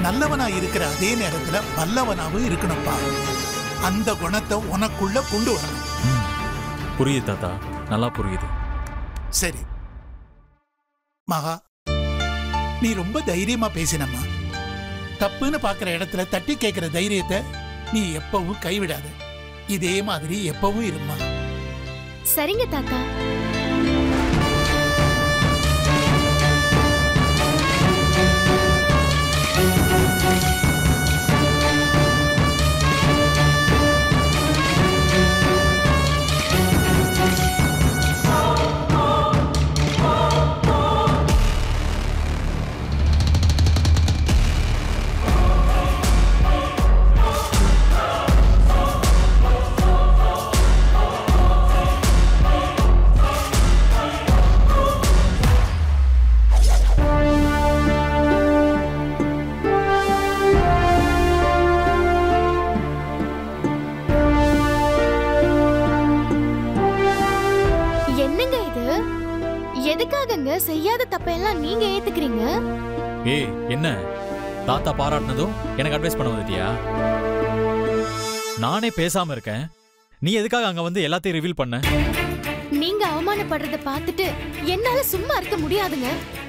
நல்லவனா இருக்கிற அதே நேரத்துல வல்லவனாவும் இருக்கணும்ப்பா அந்த குணத்தை உனக்குள்ள கொண்டு வரணும் ம். புரியுது தாத்தா நல்லா புரியுது சரி மகா நீ ரொம்ப தைரியமா பேசினம்மா தப்புன்னு பாக்குற இடத்துல தட்டி கேட்கிற தைரியத்தை நீ எப்பவும் கைவிடாத இதே மாதிரி எப்பவும் இருமா சரிங்க தாத்தா என்னங்க இது எதுக்காகங்க செய்யாத தப்பெல்லாம் நீங்க ஏத்துக்கிறீங்க ஏய் என்ன தாத்தா பாராட்டினதும் எனக்கு அட்வைஸ் பண்ண வந்துட்டியா நானே பேசாம இருக்கேன் நீ எதுக்காக அங்க வந்து எல்லாத்தையும் ரிவீல் பண்ண நீங்க அவமானப்படுறத பார்த்துட்டு என்னால சும்மா இருக்க முடியாதுங்க